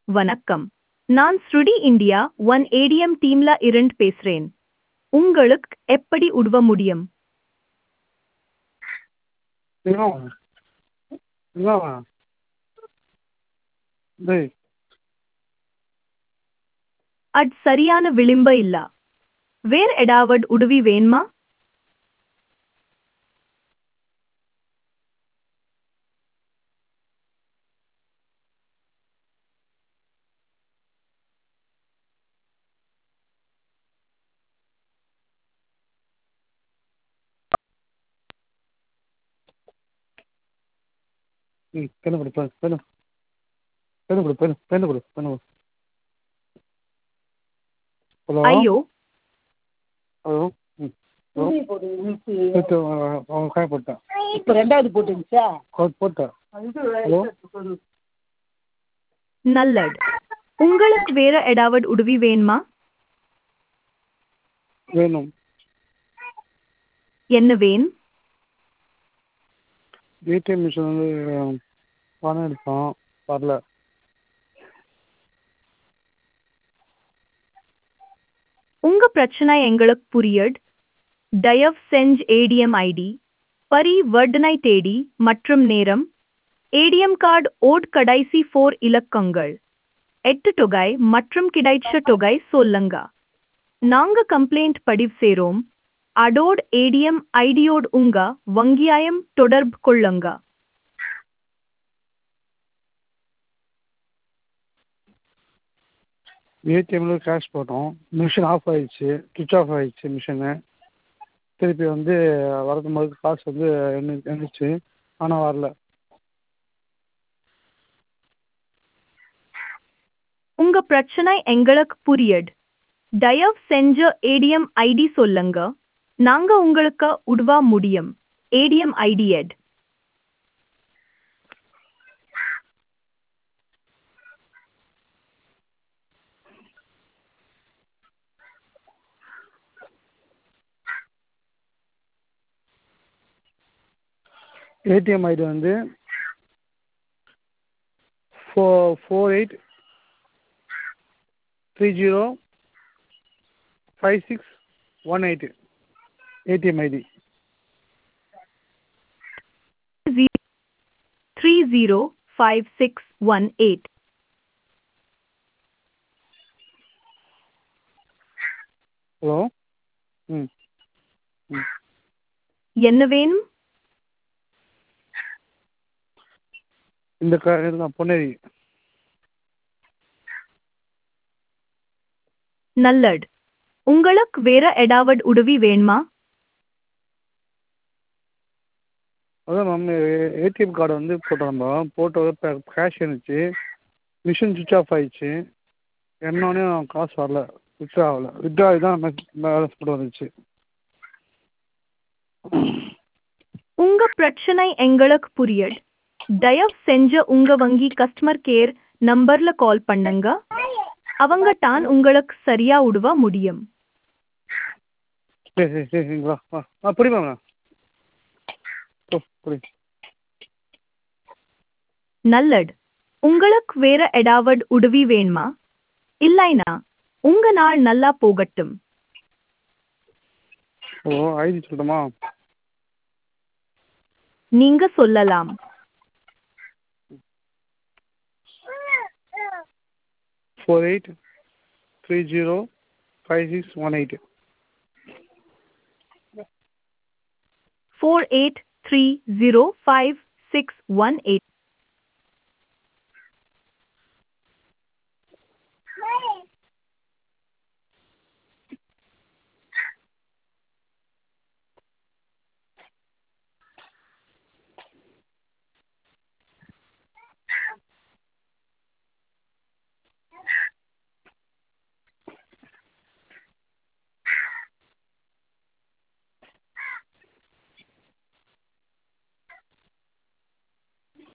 வணக்கம் நான் ஸ்ருடி இந்தியா ஒன் ஏடிஎம் டீம்ல இருந்து பேசுறேன் உங்களுக்கு எப்படி உதவ முடியும் என்னவா என்னவா டேய் அது சரியான விளிம்ப இல்ல வேற ஏதாவது உதவி வேணுமா ம் பெண்ணு கொடு பெண்ணு பெண்ணு பெண்ணு கொடு பெண்ணு பெண்ணு கொடு பெண்ணு கொடு ஹலோ ஐயோ ஹலோ ம் ஹலோ நேற்று அவங்க காய போட்டேன் இப்போ ரெண்டாவது போட்டுருந்துச்சா கோ- போட்டேன் ஹலோ நல்லது உங்களுக்கு வேற ஏதாவது உதவி வேணுமா வேணும் என்ன வேணும் ஏடிஎம் மிஷின் வந்து பணம் எடுத்தோம் வரல உங்க பிரச்சனை எங்களுக்கு புரியுது தயவு செஞ்சு ஏடிஎம் ஐடி பரிவர்த்தனை தேதி மற்றும் நேரம் ஏடிஎம் கார்டு ஓட் கடைசி ஃபோர் இலக்கங்கள் எட்டு தொகை மற்றும் கிடைச்ச தொகை சொல்லுங்க நாங்க கம்ப்ளைண்ட் பதிவு செய்றோம் அதோட ஏடிஎம் ஐடியோட உங்க வங்கியாயம் தொடர்பு கொள்ளுங்க ஏடிஎம்ல கேஷ் போட்டோம் மிஷின் ஆஃப் ஆயிடுச்சு சுவிட்ச் ஆஃப் ஆயிடுச்சு மிஷினு திருப்பி வந்து வரதும் போது காசு வந்து எண்ணு எண்ணிச்சு ஆனால் வரல உங்க பிரச்சனை எங்களுக்கு புரியுது தயவு செஞ்சு ஏடிஎம் ஐடி சொல்லுங்க நாங்க உங்களுக்கு உதவ முடியும் ஏடிஎம் ஐடி எட் ஏடிஎம் ஐடி வந்து four four eight three zero five six one eight ATM ID three zero five six one eight hello ம் ம் என்ன வேணும் இந்த க இதுதான் பொன்னேரி நல்லது உங்களுக்கு வேற ஏதாவது உதவி வேணுமா அதான் மேம் ஏடிஎம் கார்டு வந்து போட்டிருந்தோம் போட்டு கேஷ் இருந்துச்சு மிஷின் சுவிட்ச் ஆஃப் ஆயிடுச்சு என்னோடனே காசு வரல வித்ட்ரா ஆகல வித்ட்ரா தான் பேலன்ஸ் மட்டும் வந்துச்சு உங்க பிரச்சனை எங்களுக்கு புரியுது தயவு செஞ்சு உங்க வங்கி கஸ்டமர் கேர் நம்பர்ல கால் பண்ணுங்க அவங்க தான் உங்களுக்கு சரியா உதவ முடியும் சரி சரி சரி வா வா ஆ புரியுமா மேம் ஓ புரியுது நல்லது உங்களுக்கு வேற ஏதாவது உதவி வேணுமா இல்லைனா உங்க நாள் நல்லா போகட்டும் ஓ ஐடி சொல்லட்டுமா நீங்க சொல்லலாம் four eight three zero five six one eight four eight three zero five six one eight